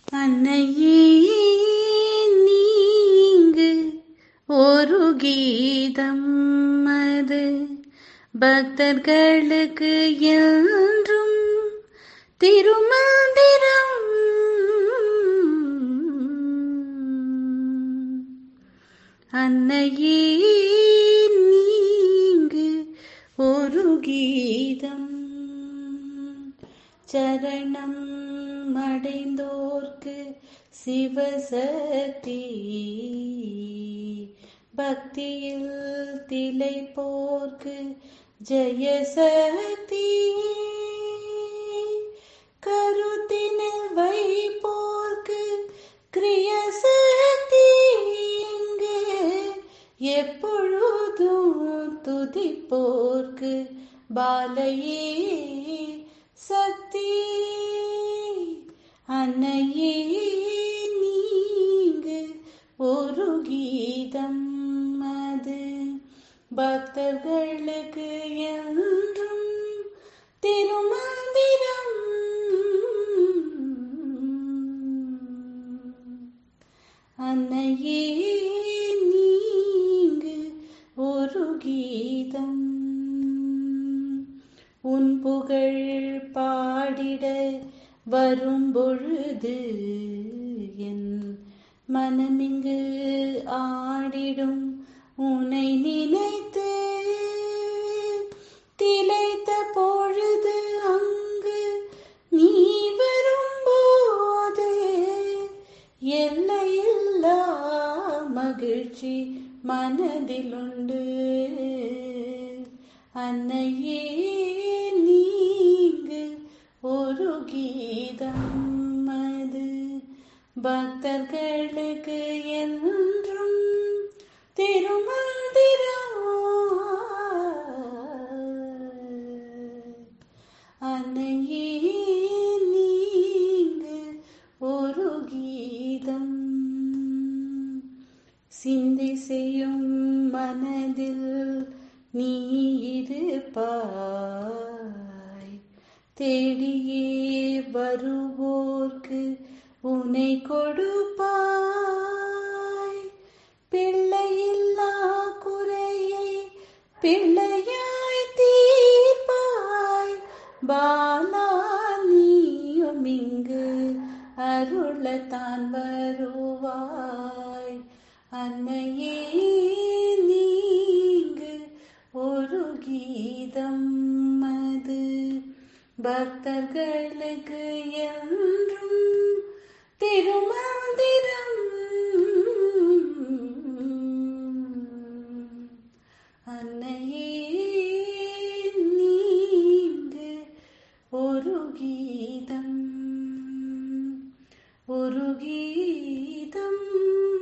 அன்னையே நீங்கு ஒரு கீதம் அது பக்தர்களுக்கு என்றும் திருமந்திரம் அன்னையே நீங்கு ஒரு கீதம் சரணம் அடைந்தோர்க்கு சிவசக்தி பக்தியில் திளைப்போர்க்கு ஜெயசக்தி கருத்தினில் வைப்போர்க்கு கிரியசக்தி இங்கு எப்பொழுதும் துதிப்போர்க்கு பாலையே சக்தி அன்னையே நீங்கு ஒரு கீதம் அது பக்தர்களுக்கு என்றும் திருமந்திரம் அன்னையே நீங்கு ஒரு கீதம் உன் புகழ் பாடிட வரும் பொழுது என் மனமிங்கு ஆடிடும் உனை நினைத்து திளைத்த பொழுது அங்கு நீ வரும்போது எல்லையில்லா மகிழ்ச்சி மனதிலுண்டு அன்னையே நீங்கு ஒரு கீதம் அது பக்தர்களுக்கு என்றும் திருமந்திரம் அன்னையே நீங்கு ஒரு கீதம் சிந்தை செய்யும் மனதில் நீ இருப்பாய் தேடியே வருவோர்க்கு உனை கொடுப்பாய் பிள்ளையில்லா குறையை பிள்ளையாய் தீர்ப்பாய் பாலா நீயும் இங்கு அருளத்தான் வருவாய் அன்னையே நீங்கு ஒரு கீதம் அது பக்தர்களுக்கு என்றும் திருமந்திரம் அன்னையே நீங்கு ஒரு கீதம் ஒரு கீதம்